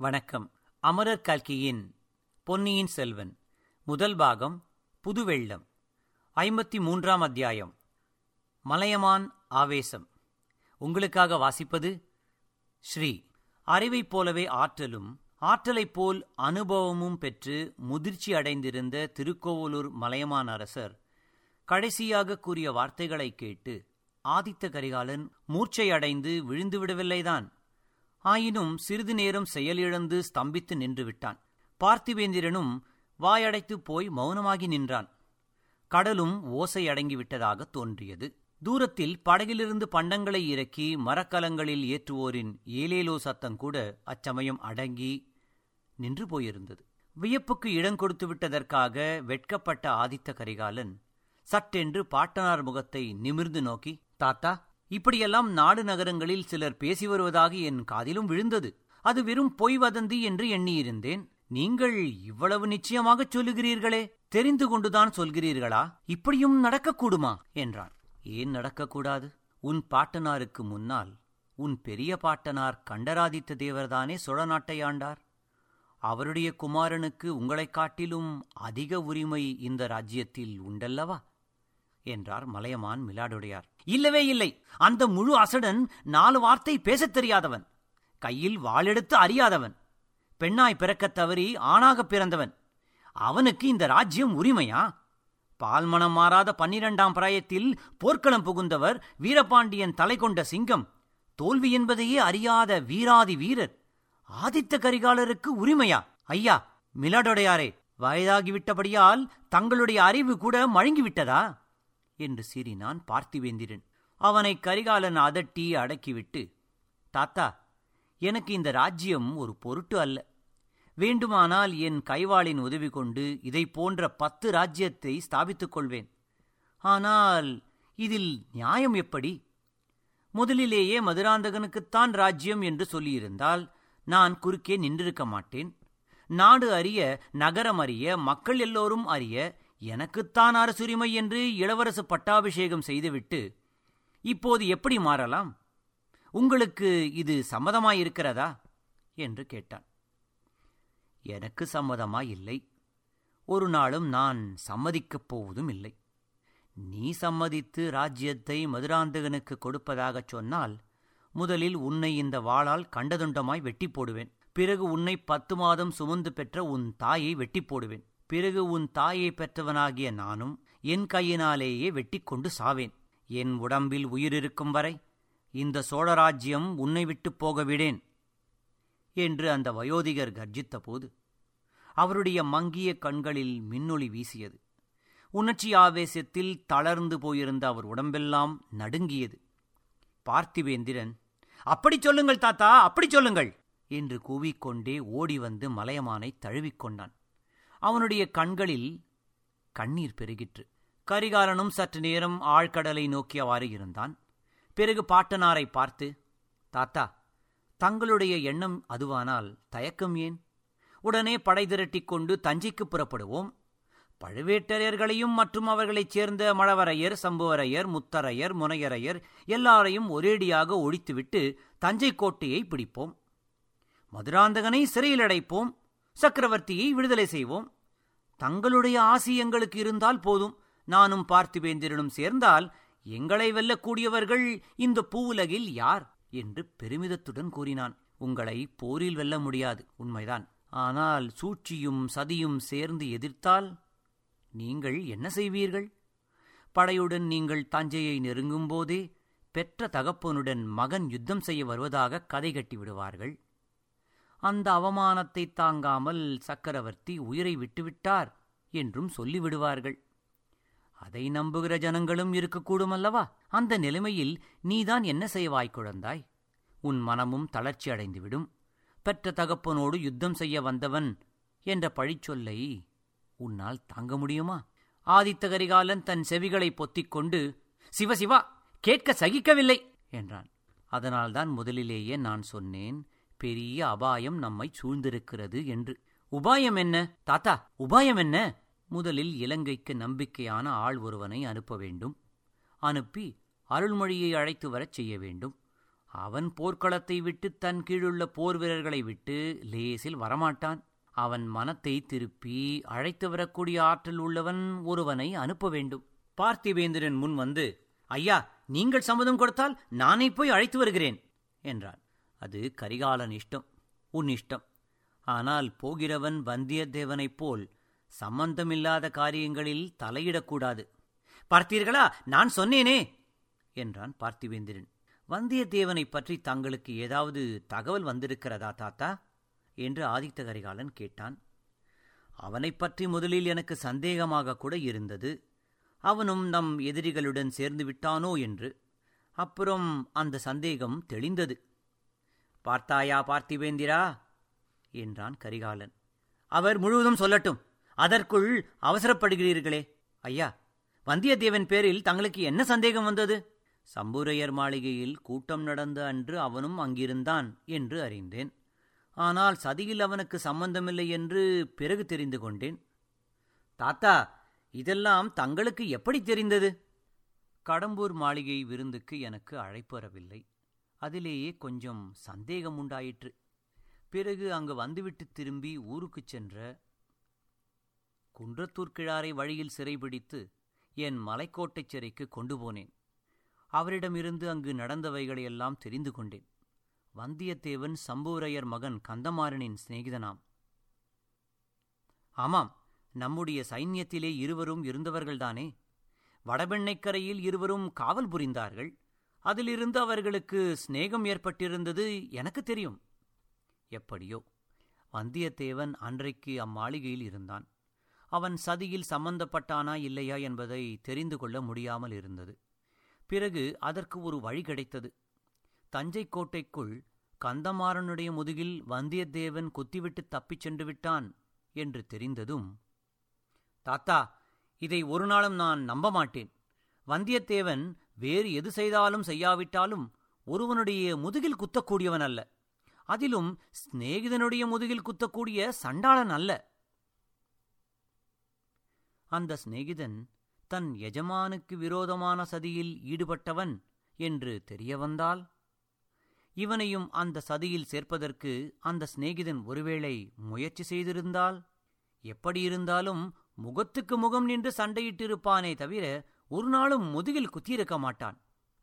வணக்கம் அமரர் கல்கியின் பொன்னியின் செல்வன் முதல் பாகம் புதுவெள்ளம் ஐம்பத்தி மூன்றாம் அத்தியாயம் மலையமான் ஆவேசம் உங்களுக்காக வாசிப்பது ஸ்ரீ அறிவைப் போலவே ஆற்றலும் ஆற்றலைப் போல் அனுபவமும் பெற்று முதிர்ச்சி அடைந்திருந்த திருக்கோவலூர் மலையமான் அரசர் கடைசியாக கூறிய வார்த்தைகளை கேட்டு ஆதித்த கரிகாலன் மூர்ச்சையடைந்து விழுந்து விடவில்லைதான் ஆயினும் சிறிது நேரம் செயலிழந்து ஸ்தம்பித்து நின்று விட்டான் பார்த்திவேந்திரனும் வாயடைத்து போய் மௌனமாகி நின்றான் கடலும் ஓசை அடங்கிவிட்டதாக தோன்றியது தூரத்தில் படகிலிருந்து பண்டங்களை இறக்கி மரக்கலங்களில் ஏற்றுவோரின் ஏலேலோ சத்தம் கூட அச்சமயம் அடங்கி நின்று போயிருந்தது வியப்புக்கு இடம் கொடுத்து விட்டதற்காக வெட்கப்பட்ட ஆதித்த கரிகாலன் சட்டென்று பாட்டனார் முகத்தை நிமிர்ந்து நோக்கி தாத்தா இப்படியெல்லாம் நாடு நகரங்களில் சிலர் பேசி வருவதாக என் காதிலும் விழுந்தது அது வெறும் பொய் வதந்தி என்று எண்ணியிருந்தேன் நீங்கள் இவ்வளவு நிச்சயமாகச் சொல்லுகிறீர்களே தெரிந்து கொண்டுதான் சொல்கிறீர்களா இப்படியும் நடக்கக்கூடுமா என்றான் ஏன் நடக்கக்கூடாது உன் பாட்டனாருக்கு முன்னால் உன் பெரிய பாட்டனார் கண்டராதித்த தேவர்தானே சோழ நாட்டை ஆண்டார் அவருடைய குமாரனுக்கு உங்களைக் காட்டிலும் அதிக உரிமை இந்த ராஜ்யத்தில் உண்டல்லவா என்றார் மலையமான் மிலாடுடையார் இல்லவே இல்லை அந்த முழு அசடன் நாலு வார்த்தை பேசத் தெரியாதவன் கையில் வாளெடுத்து அறியாதவன் பெண்ணாய் பிறக்கத் தவறி ஆணாகப் பிறந்தவன் அவனுக்கு இந்த ராஜ்யம் உரிமையா பால்மணம் மாறாத பன்னிரண்டாம் பிராயத்தில் போர்க்களம் புகுந்தவர் வீரபாண்டியன் தலை கொண்ட சிங்கம் தோல்வி என்பதையே அறியாத வீராதி வீரர் ஆதித்த கரிகாலருக்கு உரிமையா ஐயா மிலாடொடையாரே வயதாகிவிட்டபடியால் தங்களுடைய அறிவு கூட மழுங்கிவிட்டதா என்று சீறினான் பார்த்திவேந்திரன் அவனை கரிகாலன் அதட்டி அடக்கிவிட்டு தாத்தா எனக்கு இந்த ராஜ்யம் ஒரு பொருட்டு அல்ல வேண்டுமானால் என் கைவாளின் உதவி கொண்டு இதை போன்ற பத்து ராஜ்யத்தை ஸ்தாபித்துக் கொள்வேன் ஆனால் இதில் நியாயம் எப்படி முதலிலேயே மதுராந்தகனுக்குத்தான் ராஜ்யம் என்று சொல்லியிருந்தால் நான் குறுக்கே நின்றிருக்க மாட்டேன் நாடு அறிய நகரம் அறிய மக்கள் எல்லோரும் அறிய எனக்குத்தான் அரசுரிமை என்று இளவரசு பட்டாபிஷேகம் செய்துவிட்டு இப்போது எப்படி மாறலாம் உங்களுக்கு இது சம்மதமாயிருக்கிறதா என்று கேட்டான் எனக்கு சம்மதமாய் இல்லை ஒரு நாளும் நான் சம்மதிக்கப் போவதும் இல்லை நீ சம்மதித்து ராஜ்யத்தை மதுராந்தகனுக்கு கொடுப்பதாகச் சொன்னால் முதலில் உன்னை இந்த வாளால் கண்டதுண்டமாய் வெட்டி போடுவேன் பிறகு உன்னை பத்து மாதம் சுமந்து பெற்ற உன் தாயை வெட்டி போடுவேன் பிறகு உன் தாயை பெற்றவனாகிய நானும் என் கையினாலேயே வெட்டி கொண்டு சாவேன் என் உடம்பில் உயிரிருக்கும் வரை இந்த சோழராஜ்யம் உன்னை விட்டு போக விடேன் என்று அந்த வயோதிகர் கர்ஜித்த போது அவருடைய மங்கிய கண்களில் மின்னொளி வீசியது உணர்ச்சி ஆவேசத்தில் தளர்ந்து போயிருந்த அவர் உடம்பெல்லாம் நடுங்கியது பார்த்திவேந்திரன் அப்படி சொல்லுங்கள் தாத்தா அப்படி சொல்லுங்கள் என்று கூவிக்கொண்டே ஓடி வந்து மலையமானை தழுவிக்கொண்டான் அவனுடைய கண்களில் கண்ணீர் பெருகிற்று கரிகாலனும் சற்று நேரம் ஆழ்கடலை நோக்கியவாறு இருந்தான் பிறகு பாட்டனாரை பார்த்து தாத்தா தங்களுடைய எண்ணம் அதுவானால் தயக்கம் ஏன் உடனே படை திரட்டிக் கொண்டு தஞ்சைக்கு புறப்படுவோம் பழுவேட்டரையர்களையும் மற்றும் அவர்களைச் சேர்ந்த மழவரையர் சம்புவரையர் முத்தரையர் முனையரையர் எல்லாரையும் ஒரேடியாக ஒழித்துவிட்டு தஞ்சை கோட்டையை பிடிப்போம் மதுராந்தகனை சிறையில் அடைப்போம் சக்கரவர்த்தியை விடுதலை செய்வோம் தங்களுடைய ஆசி எங்களுக்கு இருந்தால் போதும் நானும் பார்த்திபேந்திரனும் சேர்ந்தால் எங்களை வெல்லக்கூடியவர்கள் இந்த பூவுலகில் யார் என்று பெருமிதத்துடன் கூறினான் உங்களை போரில் வெல்ல முடியாது உண்மைதான் ஆனால் சூழ்ச்சியும் சதியும் சேர்ந்து எதிர்த்தால் நீங்கள் என்ன செய்வீர்கள் படையுடன் நீங்கள் தஞ்சையை நெருங்கும் போதே பெற்ற தகப்பனுடன் மகன் யுத்தம் செய்ய வருவதாக கதை கட்டி விடுவார்கள் அந்த அவமானத்தை தாங்காமல் சக்கரவர்த்தி உயிரை விட்டுவிட்டார் என்றும் சொல்லிவிடுவார்கள் அதை நம்புகிற ஜனங்களும் இருக்கக்கூடும் அல்லவா அந்த நிலைமையில் நீதான் என்ன செய்வாய் குழந்தாய் உன் மனமும் தளர்ச்சி அடைந்துவிடும் பெற்ற தகப்பனோடு யுத்தம் செய்ய வந்தவன் என்ற பழிச்சொல்லை உன்னால் தாங்க முடியுமா ஆதித்த கரிகாலன் தன் செவிகளை பொத்திக் கொண்டு சிவசிவா கேட்க சகிக்கவில்லை என்றான் அதனால்தான் முதலிலேயே நான் சொன்னேன் பெரிய அபாயம் நம்மை சூழ்ந்திருக்கிறது என்று உபாயம் என்ன தாத்தா உபாயம் என்ன முதலில் இலங்கைக்கு நம்பிக்கையான ஆள் ஒருவனை அனுப்ப வேண்டும் அனுப்பி அருள்மொழியை அழைத்து வரச் செய்ய வேண்டும் அவன் போர்க்களத்தை விட்டு தன் கீழுள்ள போர் வீரர்களை விட்டு லேசில் வரமாட்டான் அவன் மனத்தை திருப்பி அழைத்து வரக்கூடிய ஆற்றல் உள்ளவன் ஒருவனை அனுப்ப வேண்டும் பார்த்திவேந்திரன் முன் வந்து ஐயா நீங்கள் சம்மதம் கொடுத்தால் நானே போய் அழைத்து வருகிறேன் என்றான் அது கரிகாலன் இஷ்டம் உன் இஷ்டம் ஆனால் போகிறவன் வந்தியத்தேவனைப் போல் சம்பந்தமில்லாத காரியங்களில் தலையிடக்கூடாது பார்த்தீர்களா நான் சொன்னேனே என்றான் பார்த்திவேந்திரன் வந்தியத்தேவனைப் பற்றி தங்களுக்கு ஏதாவது தகவல் வந்திருக்கிறதா தாத்தா என்று ஆதித்த கரிகாலன் கேட்டான் அவனைப் பற்றி முதலில் எனக்கு சந்தேகமாக கூட இருந்தது அவனும் நம் எதிரிகளுடன் சேர்ந்து விட்டானோ என்று அப்புறம் அந்த சந்தேகம் தெளிந்தது பார்த்தாயா பார்த்திவேந்திரா என்றான் கரிகாலன் அவர் முழுவதும் சொல்லட்டும் அதற்குள் அவசரப்படுகிறீர்களே ஐயா வந்தியத்தேவன் பேரில் தங்களுக்கு என்ன சந்தேகம் வந்தது சம்புரையர் மாளிகையில் கூட்டம் நடந்த அன்று அவனும் அங்கிருந்தான் என்று அறிந்தேன் ஆனால் சதியில் அவனுக்கு சம்பந்தமில்லை என்று பிறகு தெரிந்து கொண்டேன் தாத்தா இதெல்லாம் தங்களுக்கு எப்படி தெரிந்தது கடம்பூர் மாளிகை விருந்துக்கு எனக்கு அழைப்பு வரவில்லை அதிலேயே கொஞ்சம் சந்தேகம் உண்டாயிற்று பிறகு அங்கு வந்துவிட்டு திரும்பி ஊருக்குச் சென்ற குன்றத்தூர் கிழாரை வழியில் சிறைபிடித்து என் மலைக்கோட்டைச் சிறைக்கு கொண்டு போனேன் அவரிடமிருந்து அங்கு நடந்தவைகளையெல்லாம் தெரிந்து கொண்டேன் வந்தியத்தேவன் சம்பூரையர் மகன் கந்தமாறனின் சிநேகிதனாம் ஆமாம் நம்முடைய சைன்யத்திலே இருவரும் இருந்தவர்கள்தானே வடபெண்ணைக்கரையில் இருவரும் காவல் புரிந்தார்கள் அதிலிருந்து அவர்களுக்கு சிநேகம் ஏற்பட்டிருந்தது எனக்கு தெரியும் எப்படியோ வந்தியத்தேவன் அன்றைக்கு அம்மாளிகையில் இருந்தான் அவன் சதியில் சம்பந்தப்பட்டானா இல்லையா என்பதை தெரிந்து கொள்ள முடியாமல் இருந்தது பிறகு அதற்கு ஒரு வழி கிடைத்தது தஞ்சை கோட்டைக்குள் கந்தமாறனுடைய முதுகில் வந்தியத்தேவன் குத்திவிட்டு தப்பிச் சென்று விட்டான் என்று தெரிந்ததும் தாத்தா இதை ஒரு நாளும் நான் நம்ப மாட்டேன் வந்தியத்தேவன் வேறு எது செய்தாலும் செய்யாவிட்டாலும் ஒருவனுடைய முதுகில் குத்தக்கூடியவன் அல்ல அதிலும் சிநேகிதனுடைய முதுகில் குத்தக்கூடிய சண்டாளன் அல்ல அந்த சிநேகிதன் தன் எஜமானுக்கு விரோதமான சதியில் ஈடுபட்டவன் என்று தெரிய வந்தால் இவனையும் அந்த சதியில் சேர்ப்பதற்கு அந்த சிநேகிதன் ஒருவேளை முயற்சி செய்திருந்தால் எப்படியிருந்தாலும் முகத்துக்கு முகம் நின்று சண்டையிட்டிருப்பானே தவிர ஒரு நாளும் முதுகில் குத்தியிருக்க மாட்டான்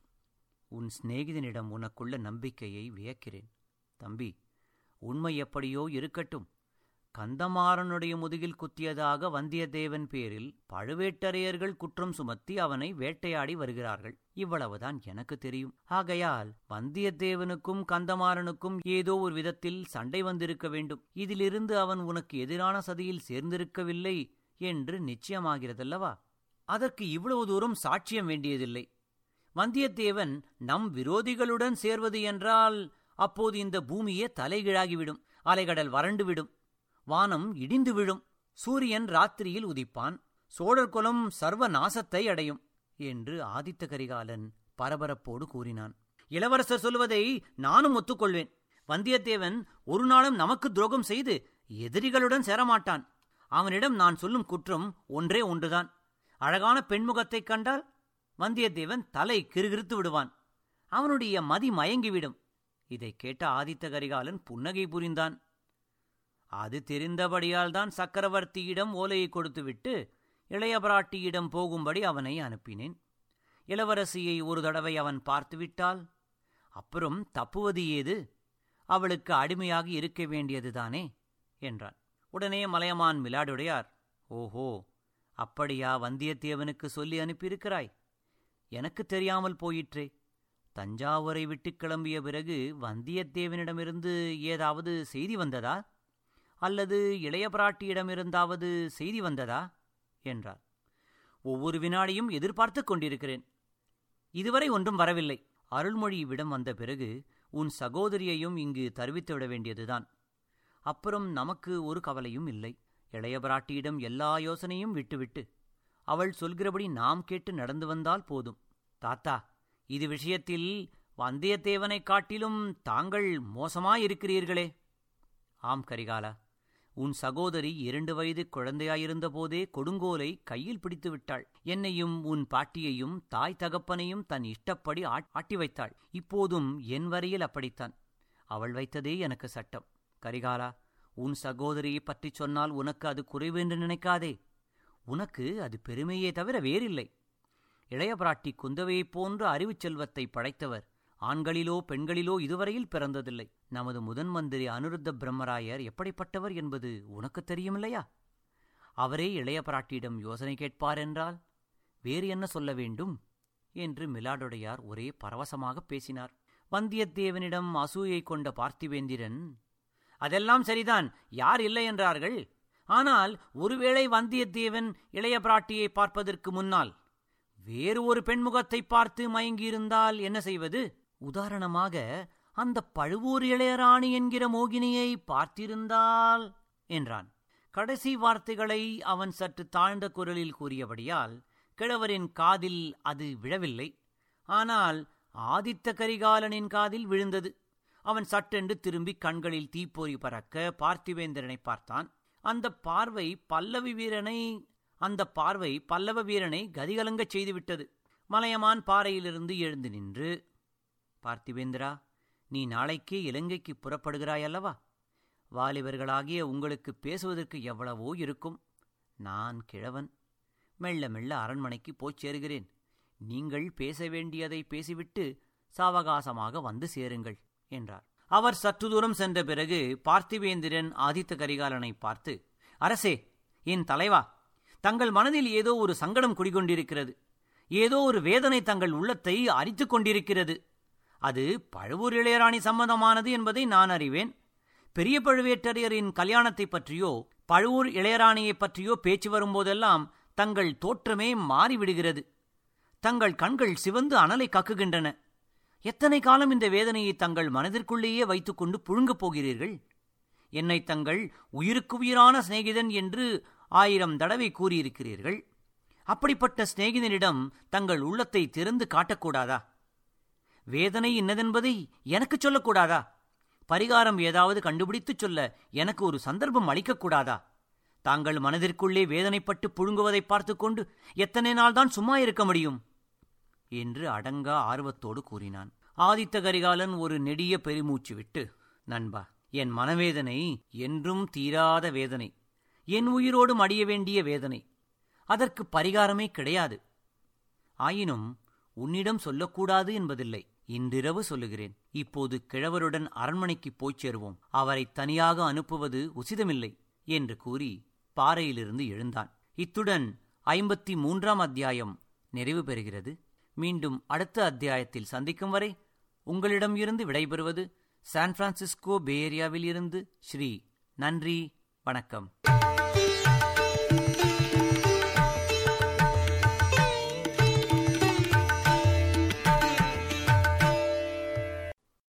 உன் சிநேகிதனிடம் உனக்குள்ள நம்பிக்கையை வியக்கிறேன் தம்பி உண்மை எப்படியோ இருக்கட்டும் கந்தமாறனுடைய முதுகில் குத்தியதாக வந்தியத்தேவன் பேரில் பழுவேட்டரையர்கள் குற்றம் சுமத்தி அவனை வேட்டையாடி வருகிறார்கள் இவ்வளவுதான் எனக்கு தெரியும் ஆகையால் வந்தியத்தேவனுக்கும் கந்தமாறனுக்கும் ஏதோ ஒரு விதத்தில் சண்டை வந்திருக்க வேண்டும் இதிலிருந்து அவன் உனக்கு எதிரான சதியில் சேர்ந்திருக்கவில்லை என்று நிச்சயமாகிறதல்லவா அதற்கு இவ்வளவு தூரம் சாட்சியம் வேண்டியதில்லை வந்தியத்தேவன் நம் விரோதிகளுடன் சேர்வது என்றால் அப்போது இந்த பூமியே தலைகீழாகிவிடும் அலைகடல் வறண்டுவிடும் வானம் இடிந்து விழும் சூரியன் ராத்திரியில் உதிப்பான் சோழர் குலம் சர்வ நாசத்தை அடையும் என்று ஆதித்த கரிகாலன் பரபரப்போடு கூறினான் இளவரசர் சொல்வதை நானும் ஒத்துக்கொள்வேன் வந்தியத்தேவன் ஒரு நாளும் நமக்கு துரோகம் செய்து எதிரிகளுடன் சேரமாட்டான் அவனிடம் நான் சொல்லும் குற்றம் ஒன்றே ஒன்றுதான் அழகான பெண்முகத்தைக் கண்டால் வந்தியத்தேவன் தலை கிறுகிறுத்து விடுவான் அவனுடைய மதி மயங்கிவிடும் இதைக் கேட்ட ஆதித்த கரிகாலன் புன்னகை புரிந்தான் அது தெரிந்தபடியால் தான் சக்கரவர்த்தியிடம் ஓலையை கொடுத்துவிட்டு இளைய பிராட்டியிடம் போகும்படி அவனை அனுப்பினேன் இளவரசியை ஒரு தடவை அவன் பார்த்துவிட்டால் அப்புறம் தப்புவது ஏது அவளுக்கு அடிமையாகி இருக்க வேண்டியதுதானே என்றான் உடனே மலையமான் மிலாடுடையார் ஓஹோ அப்படியா வந்தியத்தேவனுக்கு சொல்லி அனுப்பியிருக்கிறாய் எனக்கு தெரியாமல் போயிற்றே தஞ்சாவூரை விட்டு கிளம்பிய பிறகு வந்தியத்தேவனிடமிருந்து ஏதாவது செய்தி வந்ததா அல்லது இளைய பிராட்டியிடமிருந்தாவது செய்தி வந்ததா என்றார் ஒவ்வொரு வினாடியும் எதிர்பார்த்துக் கொண்டிருக்கிறேன் இதுவரை ஒன்றும் வரவில்லை அருள்மொழி இவ்விடம் வந்த பிறகு உன் சகோதரியையும் இங்கு தருவித்து விட வேண்டியதுதான் அப்புறம் நமக்கு ஒரு கவலையும் இல்லை இளைய பிராட்டியிடம் எல்லா யோசனையும் விட்டுவிட்டு அவள் சொல்கிறபடி நாம் கேட்டு நடந்து வந்தால் போதும் தாத்தா இது விஷயத்தில் வந்தியத்தேவனைக் காட்டிலும் தாங்கள் மோசமாயிருக்கிறீர்களே ஆம் கரிகாலா உன் சகோதரி இரண்டு வயது குழந்தையாயிருந்த போதே கொடுங்கோலை கையில் பிடித்து விட்டாள் என்னையும் உன் பாட்டியையும் தாய் தகப்பனையும் தன் இஷ்டப்படி ஆட்டி வைத்தாள் இப்போதும் என் வரையில் அப்படித்தான் அவள் வைத்ததே எனக்கு சட்டம் கரிகாலா உன் சகோதரியை பற்றி சொன்னால் உனக்கு அது குறைவு என்று நினைக்காதே உனக்கு அது பெருமையே தவிர வேறில்லை இளைய பிராட்டி குந்தவையைப் போன்ற அறிவுச் செல்வத்தை படைத்தவர் ஆண்களிலோ பெண்களிலோ இதுவரையில் பிறந்ததில்லை நமது முதன் மந்திரி அனுருத்த பிரம்மராயர் எப்படிப்பட்டவர் என்பது உனக்கு தெரியுமில்லையா அவரே இளைய பிராட்டியிடம் யோசனை கேட்பார் என்றால் வேறு என்ன சொல்ல வேண்டும் என்று மிலாடுடையார் ஒரே பரவசமாக பேசினார் வந்தியத்தேவனிடம் அசூயை கொண்ட பார்த்திவேந்திரன் அதெல்லாம் சரிதான் யார் இல்லை என்றார்கள் ஆனால் ஒருவேளை வந்தியத்தேவன் இளைய பிராட்டியை பார்ப்பதற்கு முன்னால் வேறு ஒரு பெண்முகத்தை பார்த்து மயங்கியிருந்தால் என்ன செய்வது உதாரணமாக அந்த பழுவூர் இளையராணி என்கிற மோகினியை பார்த்திருந்தால் என்றான் கடைசி வார்த்தைகளை அவன் சற்று தாழ்ந்த குரலில் கூறியபடியால் கிழவரின் காதில் அது விழவில்லை ஆனால் ஆதித்த கரிகாலனின் காதில் விழுந்தது அவன் சட்டென்று திரும்பி கண்களில் தீப்பொறி பறக்க பார்த்திவேந்திரனை பார்த்தான் அந்த பார்வை பல்லவி வீரனை அந்த பார்வை பல்லவ வீரனை கதிகலங்கச் செய்துவிட்டது மலையமான் பாறையிலிருந்து எழுந்து நின்று பார்த்திவேந்திரா நீ நாளைக்கே இலங்கைக்கு புறப்படுகிறாய் அல்லவா வாலிபர்களாகிய உங்களுக்கு பேசுவதற்கு எவ்வளவோ இருக்கும் நான் கிழவன் மெல்ல மெல்ல அரண்மனைக்கு போய்ச் சேருகிறேன் நீங்கள் பேச வேண்டியதை பேசிவிட்டு சாவகாசமாக வந்து சேருங்கள் என்றார் அவர் சற்று தூரம் சென்ற பிறகு பார்த்திவேந்திரன் ஆதித்த கரிகாலனை பார்த்து அரசே என் தலைவா தங்கள் மனதில் ஏதோ ஒரு சங்கடம் குடிகொண்டிருக்கிறது ஏதோ ஒரு வேதனை தங்கள் உள்ளத்தை அரித்துக் கொண்டிருக்கிறது அது பழுவூர் இளையராணி சம்பந்தமானது என்பதை நான் அறிவேன் பெரிய பழுவேட்டரையரின் கல்யாணத்தை பற்றியோ பழுவூர் இளையராணியைப் பற்றியோ பேச்சு வரும்போதெல்லாம் தங்கள் தோற்றமே மாறிவிடுகிறது தங்கள் கண்கள் சிவந்து அனலை கக்குகின்றன எத்தனை காலம் இந்த வேதனையை தங்கள் மனதிற்குள்ளேயே வைத்துக்கொண்டு புழுங்கப் போகிறீர்கள் என்னை தங்கள் உயிருக்கு உயிரான சிநேகிதன் என்று ஆயிரம் தடவை கூறியிருக்கிறீர்கள் அப்படிப்பட்ட சிநேகிதனிடம் தங்கள் உள்ளத்தை திறந்து காட்டக்கூடாதா வேதனை என்னதென்பதை எனக்கு சொல்லக்கூடாதா பரிகாரம் ஏதாவது கண்டுபிடித்துச் சொல்ல எனக்கு ஒரு சந்தர்ப்பம் அளிக்கக்கூடாதா தாங்கள் மனதிற்குள்ளே வேதனைப்பட்டு புழுங்குவதை பார்த்துக்கொண்டு எத்தனை நாள்தான் சும்மா இருக்க முடியும் என்று அடங்கா ஆர்வத்தோடு கூறினான் ஆதித்த கரிகாலன் ஒரு நெடிய பெருமூச்சு விட்டு நண்பா என் மனவேதனை என்றும் தீராத வேதனை என் உயிரோடு மடிய வேண்டிய வேதனை அதற்கு பரிகாரமே கிடையாது ஆயினும் உன்னிடம் சொல்லக்கூடாது என்பதில்லை இன்றிரவு சொல்லுகிறேன் இப்போது கிழவருடன் அரண்மனைக்கு போய்ச் சேருவோம் அவரை தனியாக அனுப்புவது உசிதமில்லை என்று கூறி பாறையிலிருந்து எழுந்தான் இத்துடன் ஐம்பத்தி மூன்றாம் அத்தியாயம் நிறைவு பெறுகிறது மீண்டும் அடுத்த அத்தியாயத்தில் சந்திக்கும் வரை உங்களிடம் இருந்து விடைபெறுவது சான் பிரான்சிஸ்கோ பே ஏரியாவில் இருந்து ஸ்ரீ நன்றி வணக்கம்